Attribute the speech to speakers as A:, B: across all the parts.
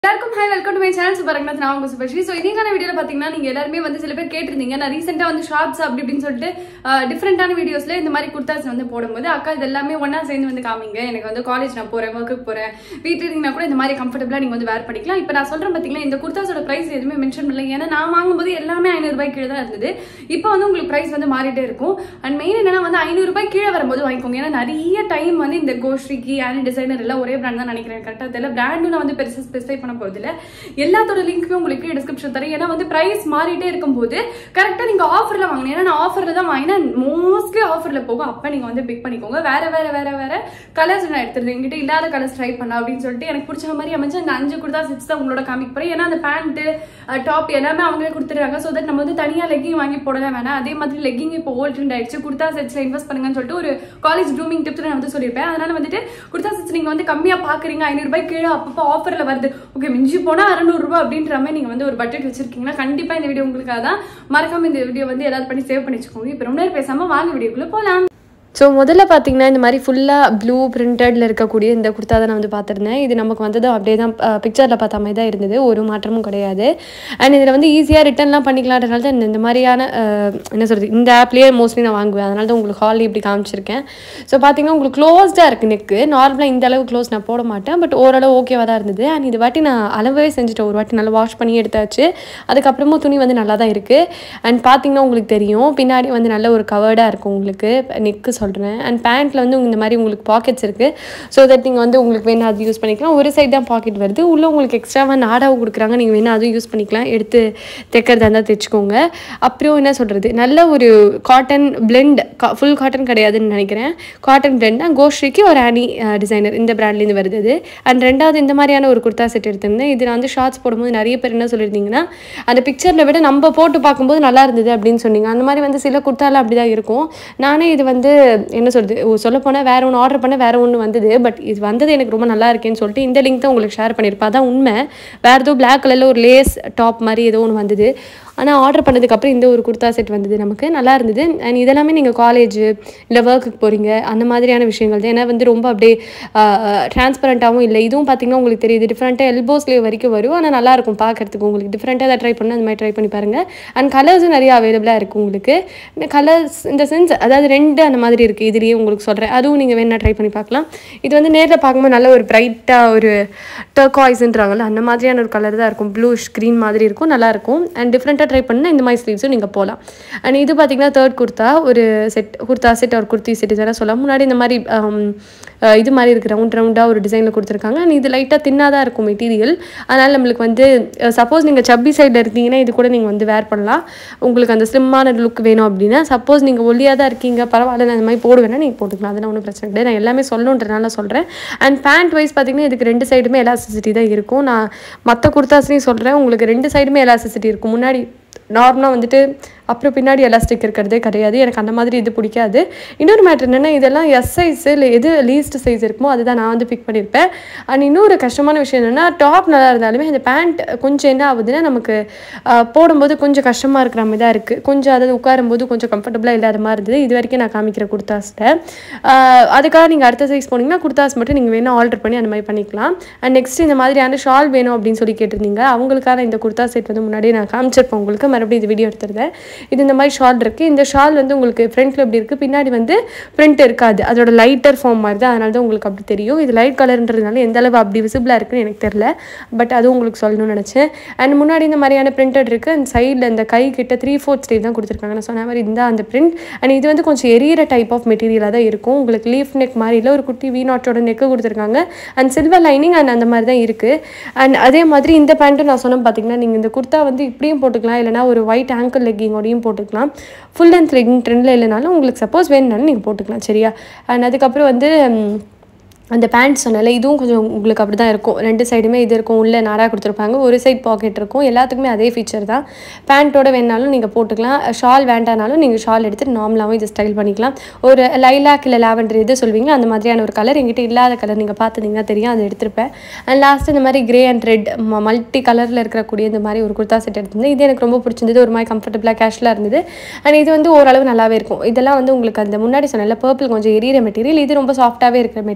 A: எல்லாருக்கும் hi welcome to my channel super Ranganath நான் உங்க சுபஸ்ரீ ஸோ இதுக்கான வீடியோல பாத்தீங்கன்னா நீங்க எல்லாருமே வந்து சில பேர் கேட்டிருந்தீங்க நான் ரீசெண்டா வந்து ஷார்ட்ஸ் அப்படி இப்படின்னு சொல்லிட்டு டிஃப்ரெண்டான வீடியோஸ்ல இந்த மாதிரி குர்தாஸ் வந்து போடும்போது அக்கா இது எல்லாமே ஒண்ணா சேர்ந்து வந்து காமிங்க எனக்கு வந்து காலேஜ் நான் போறேன் ஒர்க்குக்கு போறேன் வீட்டில் இருந்தீங்கன்னா கூட இந்த மாதிரி கம்ஃபர்டபுளா நீங்க வந்து வேர் பண்ணிக்கலாம் இப்போ நான் சொல்றேன் பாத்தீங்களா இந்த குர்தாஸோட பிரைஸ் எதுவுமே மென்ஷன் பண்ணல ஏன்னா நான் வாங்கும்போது எல்லாமே ஐநூறு ரூபாய் கீழே தான் இருந்தது இப்போ வந்து உங்களுக்கு பிரைஸ் வந்து மாறிட்டே இருக்கும் அண்ட் மெயின் என்னன்னா வந்து ஐநூறு ரூபாய் கீழே வரும்போது வாங்கிக்கோங்க ஏன்னா நிறைய டைம் வந்து இந்த கோஸ்ட்ரிக்கு ஆனி டிசைனர் எல்லாம் ஒரே பிராண்ட் தான் நினைக்கிறேன் கரெக்டாக தெரியல பிராண்டும் நான் வந்து பெருசாக ஸ்பெசிஃபை பண்ண போகிறது இல்லை எல்லாத்தோட லிங்க்குமே உங்களுக்கு டிஸ்கிரிப்ஷன் தரேன் ஏன்னா வந்து பிரைஸ் மாறிட்டே இருக்கும்போது கரெக்டாக நீங்கள் ஆஃபரில் வாங்கணும் ஏன்னா நான் ஆஃபரில் தான் வாங்கினா மோஸ்ட்லி ஆஃபரில் போகும் அப்போ நீங்கள் வந்து பிக் பண்ணிக்கோங்க வேற வேற வேற வேற கலர்ஸ் நான் எடுத்துருந்தேன் என்கிட்ட இல்லாத கலர்ஸ் ட்ரை பண்ணலாம் அப்படின்னு சொல்லிட்டு எனக்கு பிடிச்ச மாதிரி அமைச்சு அந்த அஞ்சு கொடுத்தா செட்ஸ் தான் உங்களோட காமிக்க போறேன் ஏன்னா அந்த பேண்ட்டு டாப் எல்லாமே அவங்களே கொடுத்துருக்காங்க ஸோ தட் நம்ம வந்து தனியாக லெக்கிங் வாங்கி போடலாம் வேணாம் அதே மாதிரி லெக்கிங் இப்போ ஓல்ட் ட்ரெண்ட் ஆயிடுச்சு குர்தா செட்ஸ்ல இன்வெஸ்ட் பண்ணுங்கன்னு சொல்லிட்டு ஒரு காலேஜ் க்ரூமிங் டிப்ஸ் நான் வந்து சொல்லியிருப்பேன் அதனால வந்துட்டு குர்தா செட்ஸ் நீங்க வந்து கம்மியா பாக்குறீங்க ஐநூறு ரூபாய் கீழே அப்பப்போ ஆஃபர்ல வருது ஓகே மிஞ்சி போனா அறநூறு ரூபாய் அப்படின்ற மாதிரி நீங்க வந்து ஒரு பட்ஜெட் வச்சிருக்கீங்கன்னா கண்டிப்பா இந்த வீடியோ உங்களுக்காக தான் மறக்காம இந்த வீடியோ வந்து ஏதாவது பண்ணி சேவ் பண்ணி வச்சுக்கோங்க இப்போ ரொம்ப நேரம் பேசாம வாங்க வீடியோக்குள்ள போலாம்
B: ஸோ முதல்ல பார்த்தீங்கன்னா இந்த மாதிரி ஃபுல்லாக ப்ளூ பிரிண்டடில் இருக்கக்கூடிய இந்த குர்த்தா தான் நான் வந்து பார்த்துருந்தேன் இது நமக்கு வந்தது அப்படியே தான் பிக்சரில் பார்த்த மாதிரி தான் இருந்தது ஒரு மாற்றமும் கிடையாது அண்ட் இதில் வந்து ஈஸியாக ரிட்டர்ன்லாம் பண்ணிக்கலான்றனால தான் இந்த- இந்த மாதிரியான அஹ், என்ன சொல்கிறது இந்த ஆப்லேயே மோஸ்ட்லி நான் வாங்குவேன் அதனால தான் உங்களுக்கு ஹால் இப்படி காமிச்சிருக்கேன் ஸோ பார்த்தீங்கன்னா உங்களுக்கு க்ளோஸ்டாக இருக்குது நெக்கு நார்மலாக இந்த அளவு க்ளோஸ் நான் போட மாட்டேன் பட் ஓரளவு ஓகேவாக தான் இருந்தது அண்ட் இது வாட்டி நான் அளவே செஞ்சுட்டேன் ஒரு வாட்டி நல்லா வாஷ் பண்ணி எடுத்தாச்சு அதுக்கப்புறமும் துணி வந்து நல்லா தான் இருக்குது அண்ட் பார்த்தீங்கன்னா உங்களுக்கு தெரியும் பின்னாடி வந்து நல்ல ஒரு கவர்டாக இருக்கும் உங்களுக்கு நெக்கு சொல்கிறேன் அண்ட் பேண்ட்டில் வந்து இந்த மாதிரி உங்களுக்கு பாக்கெட்ஸ் இருக்குது ஸோ தட் நீங்கள் வந்து உங்களுக்கு வேணா அது யூஸ் பண்ணிக்கலாம் ஒரு சைடு தான் பாக்கெட் வருது உள்ளே உங்களுக்கு எக்ஸ்ட்ராவாக நாடாவும் கொடுக்குறாங்க நீங்கள் வேணா அதுவும் யூஸ் பண்ணிக்கலாம் எடுத்து தைக்கிறதா இருந்தால் தைச்சிக்கோங்க அப்புறம் என்ன சொல்கிறது நல்ல ஒரு காட்டன் பிளெண்ட் ஃபுல் காட்டன் கிடையாதுன்னு நினைக்கிறேன் காட்டன் பிளெண்ட் தான் கோஷ்ரிக்கு ஒரு ஆனி டிசைனர் இந்த பிராண்ட்லேருந்து வருது அது அண்ட் ரெண்டாவது இந்த மாதிரியான ஒரு குர்தா செட் எடுத்திருந்தேன் இது நான் வந்து ஷார்ட்ஸ் போடும்போது நிறைய பேர் என்ன சொல்லியிருந்தீங்கன்னா அந்த பிக்சரில் விட நம்ம போட்டு பார்க்கும்போது நல்லா இருந்தது அப்படின்னு சொன்னீங்க அந்த மாதிரி வந்து சில குர்த்தாலாம் அப்படி தான் இருக்கும் நானே இது வந்து என்ன சொல்கிறது சொல்ல போனால் வேற ஒன்று ஆர்டர் பண்ண வேற ஒன்று வந்தது பட் இது வந்தது எனக்கு ரொம்ப நல்லா இருக்கேன்னு சொல்லிட்டு இந்த லிங்க் தான் உங்களுக்கு ஷேர் பண்ணியிருப்பேன் அதான் உண்மை வேற ஏதோ பிளாக் கலரில் ஒரு லேஸ் டாப் மாதிரி ஏதோ ஒன்று வந்தது ஆனால் ஆர்டர் பண்ணதுக்கப்புறம் இந்த ஒரு குர்தா செட் வந்தது நமக்கு நல்லா இருந்தது அண்ட் இதெல்லாமே நீங்கள் காலேஜ் இல்லை ஒர்க்குக்கு போகிறீங்க அந்த மாதிரியான விஷயங்கள் தான் ஏன்னா வந்து ரொம்ப அப்படியே டிரான்ஸ்பரண்ட்டாகவும் இல்லை இதுவும் பார்த்தீங்கன்னா உங்களுக்கு தெரியுது டிஃப்ரெண்ட்டாக எல்போஸ்லேயே வரைக்கும் வரும் ஆனால் நல்லா இருக்கும் பார்க்கறதுக்கு உங்களுக்கு டிஃப்ரெண்ட்டாக அதை ட்ரை பண்ணால் அந்த மாதிரி ட்ரை பண்ணி பாருங்கள் அண்ட் கலர்ஸும் நிறைய அவைலபிளாக இருக்குது உங்களுக்கு இந்த கலர்ஸ் இந்த சென்ஸ் அதாவது ரெண்டு அந்த மாதிரி இருக்குது இதுலேயே உங்களுக்கு சொல்கிறேன் அதுவும் நீங்கள் வேணா ட்ரை பண்ணி பார்க்கலாம் இது வந்து நேரில் பார்க்கும்போது நல்ல ஒரு பிரைட்டாக ஒரு டர்காய்ஸ்ன்றாங்கல்ல அந்த மாதிரியான ஒரு கலர் தான் இருக்கும் ப்ளூ ஸ்க்ரீன் மாதிரி இருக்கும் நல்லா இருக்கும் அண்ட் டிஃப்ரெண்ட்டாக ட்ரை பண்ணால் இந்த மாதிரி ஸ்லீவ்ஸும் நீங்கள் போகலாம் அண்ட் இது பார்த்தீங்கன்னா தேர்ட் குர்த்தா ஒரு செட் குர்த்தா செட் ஒரு குர்த்தி செட் இதெல்லாம் சொல்லலாம் முன்னாடி இந்த மாதிரி ஆம், அஹ், இது மாதிரி இருக்கு ரவுண்ட் ரவுண்டாக ஒரு டிசைனில் கொடுத்துருக்காங்க அண்ட் இது லைட்டாக தின்னாக இருக்கும் மெட்டீரியல் அதனால் நம்மளுக்கு வந்து சப்போஸ் நீங்கள் சப்பி சைடில் இருக்கீங்கன்னா இது கூட நீங்கள் வந்து வேர் பண்ணலாம் உங்களுக்கு அந்த ஸ்லிம்மான லுக் வேணும் அப்படின்னா சப்போஸ் நீங்கள் ஒல்லியாக தான் இருக்கீங்க பரவாயில்ல நான் இந்த மாதிரி போடுவேன்னா நீங்கள் போட்டுக்கலாம் அதெல்லாம் ஒன்றும் பிரச்சனை கிடையாது நான் எல்லாமே சொல்லணுன்றனால சொல்கிறேன் அண்ட் பேண்ட் வைஸ் பார்த்தீங்கன்னா இதுக்கு ரெண்டு சைடுமே எலாஸ்டிசிட்டி தான் இருக்கும் நான் மற்ற குர்தாஸ்லையும் சொல்கிறேன் உங்களுக்கு ரெண்டு சைடுமே எலாஸ்டிசிட்டி இருக்கும் முன்னாடி நார்மலாக வந்துட்டு அப்புறம் பின்னாடி எலாஸ்டிக் இருக்கிறதே கிடையாது எனக்கு அந்த மாதிரி இது பிடிக்காது இன்னொரு மேட்ரு என்னென்னா இதெல்லாம் எஸ் சைஸ் இல்லை எது லீஸ்ட் சைஸ் இருக்குமோ அதுதான் நான் வந்து பிக் பண்ணியிருப்பேன் அண்ட் இன்னொரு கஷ்டமான விஷயம் என்னென்னா டாப் நல்லா இருந்தாலுமே அந்த பேண்ட் கொஞ்சம் என்ன ஆகுதுன்னா நமக்கு ஆஹ், போடும்போது கொஞ்சம் கஷ்டமாக இருக்கிற மாதிரி தான் இருக்குது கொஞ்சம் அதாவது உட்காரும்போது கொஞ்சம் கம்ஃபர்டபுளாக இல்லாத மாதிரி இருந்தது இது வரைக்கும் நான் காமிக்கிற குர்தாஸில் அதுக்காக நீங்கள் அடுத்த சைஸ் போனீங்கன்னா குர்தாஸ் மட்டும் நீங்கள் வேணால் ஆல்டர் பண்ணி அந்த மாதிரி பண்ணிக்கலாம் அண்ட் நெக்ஸ்ட் இந்த மாதிரியான ஷால் வேணும் அப்படின்னு சொல்லி கேட்டிருந்தீங்க அவங்களுக்கான இந்த குர்தா செட் வந்து முன்னாடியே நான் காமிச்சிருப்பேன் உங்களுக்கு மறுபடியும் இது வீடியோ எடுத்துருந்தேன் இது இந்த மாதிரி ஷால் இருக்குது இந்த ஷால் வந்து உங்களுக்கு ஃப்ரண்ட்டில் எப்படி இருக்குது பின்னாடி வந்து பிரிண்ட் இருக்காது அதோட லைட்டர் ஃபார்ம் மாதிரி தான் அதனால தான் உங்களுக்கு அப்படி தெரியும் இது லைட் கலர்ன்றதுனால எந்த அளவு அப்படி விசிபிளாக இருக்குன்னு எனக்கு தெரில பட் அதுவும் உங்களுக்கு சொல்லணும்னு நினச்சேன் அண்ட் முன்னாடி இந்த மாதிரியான பிரிண்டட் இருக்குது அண்ட் சைடில் இந்த கை கிட்ட த்ரீ ஃபோர்த் ஸ்டேஜ் தான் கொடுத்துருக்காங்க நான் சொன்ன மாதிரி இந்த அந்த பிரிண்ட் அண்ட் இது வந்து கொஞ்சம் எரியிற டைப் ஆஃப் மெட்டீரியலாக தான் இருக்கும் உங்களுக்கு லீஃப் நெக் மாதிரி இல்லை ஒரு குட்டி வி நாட்டோட நெக்கு கொடுத்துருக்காங்க அண்ட் சில்வர் லைனிங் அண்ட் அந்த மாதிரி தான் இருக்குது அண்ட் அதே மாதிரி இந்த பேண்ட்டும் நான் சொன்னேன் பார்த்தீங்கன்னா நீங்கள் இந்த குர்த்தா வந்து இப்படியும் போட்டுக்கலாம் இல்லைனா ஒரு ஒயிட் ஆங்கிள் லெக்கிங்கோடையும் போட்டுக்கலாம் ஃபுல் லென்த் லெக்கிங் ட்ரெண்டில் இல்லைனாலும் உங்களுக்கு சப்போஸ் வேணும்னாலும் நீங்கள் போட்டுக்கலாம் சரியா அண்ட் அதுக்கப்புறம் வந்து ம், அந்த பேண்ட் சொன்னல இதுவும் கொஞ்சம் உங்களுக்கு அப்படி தான் இருக்கும் ரெண்டு சைடுமே இது இருக்கும் உள்ளே நாடாக கொடுத்துருப்பாங்க ஒரு சைட் பாக்கெட் இருக்கும் எல்லாத்துக்குமே அதே ஃபீச்சர் தான் பேண்ட்டோட வேணாலும் நீங்கள் போட்டுக்கலாம் ஷால் வேண்டானாலும் நீங்கள் ஷால் எடுத்துட்டு நார்மலாகவும் இதை ஸ்டைல் பண்ணிக்கலாம் ஒரு லைலாக் இல்லை லாவெண்டர் எது சொல்வீங்களோ அந்த மாதிரியான ஒரு கலர் எங்கிட்ட இல்லாத கலர் நீங்கள் பார்த்துருந்தீங்கன்னா தெரியும் அதை எடுத்திருப்பேன் அண்ட் லாஸ்ட் இந்த மாதிரி கிரே அண்ட் ரெட் மல்டி கலரில் இருக்கக்கூடிய இந்த மாதிரி ஒரு குர்தா செட் எடுத்திருந்தேன் இது எனக்கு ரொம்ப பிடிச்சிருந்தது ஒரு மாதிரி கம்ஃபர்டபுளாக கேஷ்லாக இருந்தது அண்ட் இது வந்து ஓரளவு நல்லாவே இருக்கும் இதெல்லாம் வந்து உங்களுக்கு அந்த முன்னாடி சொன்னல பர்பிள் கொஞ்சம் எரியிற மெட்டீரியல் இது ரொம்ப சாஃப்டாகவே இருக்கிற மெட்டீரியல்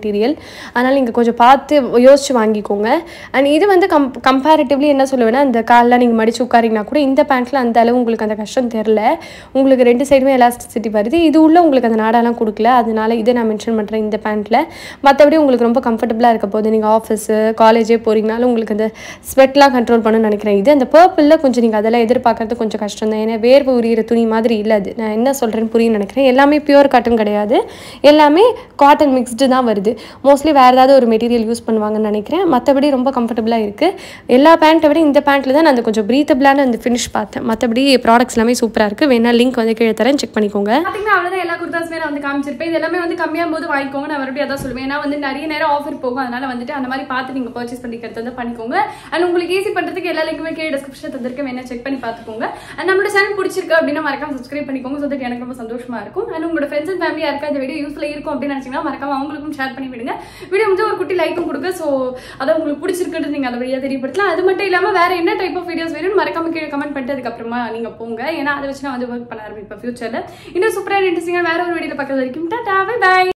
B: அதனால் நீங்கள் கொஞ்சம் பார்த்து யோசிச்சு வாங்கிக்கோங்க அண்ட் இது வந்து கம் கம்பேரிட்டிவ்லி என்ன சொல்லுவேன்னா இந்த காலில் நீங்கள் மடிச்சு உட்காரிங்கன்னா கூட இந்த பேண்ட்டில் அந்த அளவு உங்களுக்கு அந்த கஷ்டம் தெரில உங்களுக்கு ரெண்டு சைடுமே எலாஸ்டிசிட்டி வருது இது உள்ள உங்களுக்கு அந்த நாடாலாம் கொடுக்கல அதனால இதை நான் மென்ஷன் பண்ணுறேன் இந்த பேண்ட்டில் மற்றபடி உங்களுக்கு ரொம்ப கம்ஃபர்டபுளாக இருக்க போது நீங்கள் ஆஃபீஸு காலேஜே போகிறீங்கனாலும் உங்களுக்கு அந்த ஸ்வெட்லாம் கண்ட்ரோல் பண்ணணும்னு நினைக்கிறேன் இது அந்த பர்பிளில் கொஞ்சம் நீங்கள் அதெல்லாம் எதிர்பார்க்கறது கொஞ்சம் கஷ்டம் தான் ஏன்னா வேர்வை உரியிற துணி மாதிரி இல்லை அது நான் என்ன சொல்கிறேன்னு புரியும் நினைக்கிறேன் எல்லாமே பியூர் காட்டன் கிடையாது எல்லாமே காட்டன் மிக்ஸ்டு தான் வருது மோஸ்ட்லி வேறு ஏதாவது ஒரு மெட்டீரியல் யூஸ் பண்ணுவாங்கன்னு நினைக்கிறேன் மற்றபடி ரொம்ப கம்ஃபர்டபுளாக இருக்குது எல்லா பேண்ட்டை விட இந்த பேண்ட்டில் தான் நான் அந்த கொஞ்சம் ப்ரீத்தபிளான அந்த ஃபினிஷ் பார்த்தேன் மற்றபடி ப்ராடக்ட்ஸ் எல்லாமே சூப்பராக இருக்குது வேணா லிங்க் வந்து கீழே தரேன் செக் பண்ணிக்கோங்க
A: பாத்தீங்கன்னா அவ்வளவுதான் எல்லா குர்தாஸுமே நான் வந்து காமிச்சிருப்பேன் இது எல்லாமே வந்து கம்மியாக போது வாங்கிக்கோங்க நான் மறுபடியும் அதான் சொல்லுவேன் ஏன்னா வந்து நிறைய நேரம் ஆஃபர் போகும் அதனால வந்துட்டு அந்த மாதிரி பார்த்து நீங்க பர்ச்சேஸ் பண்ணிக்கிறது வந்து பண்ணிக்கோங்க அண்ட் உங்களுக்கு ஈஸி பண்றதுக்கு எல்லா லிங்க்குமே கீழே டிஸ்கிரிப்ஷன் தந்திருக்கேன் வேணா செக் பண்ணி பார்த்துக்கோங்க அண்ட் நம்மளோட சேனல் பிடிச்சிருக்கு அப்படின்னா மறக்காம சப்ஸ்கிரைப் பண்ணிக்கோங்க ஸோ தட் எனக்கு ரொம்ப சந்தோஷமா இருக்கும் அண்ட் உங்களோட ஃப்ரெண்ட்ஸ் அண்ட் ஃபேமிலி யாருக்கா இந்த வீடியோ யூஸ்ஃபுல்லாக இருக்கும் அப்படின்னு நினைச்சீங்கன்னா மறக்காம அவங்களுக்கும் ஷேர் பண்ணி விடுங்க வீடியோ வந்து ஒரு குட்டி லைக்கும் கொடுங்க ஸோ அதை உங்களுக்கு பிடிச்சிருக்குன்றது நீங்க அதை வழியா தெரியப்படுத்தலாம் அது மட்டும் இல்லாம வேற என்ன டைப் ஆஃப் வீடியோஸ் வேணும்னு மறக்காம கீழே கமெண்ட் பண்ணிட்டு அதுக்கப்புறமா நீங்க போங்க ஏன்னா அதை வச்சு நான் வந்து ஒர்க் பண்ண ஆரம்பிப்பேன் ஃபியூச்சர்ல இன்னும் சூப்பராக இன்ட்ரெஸ்டிங்காக வேற ஒரு வீடியோல பார்க்கறது வரைக்கும் டாடா பை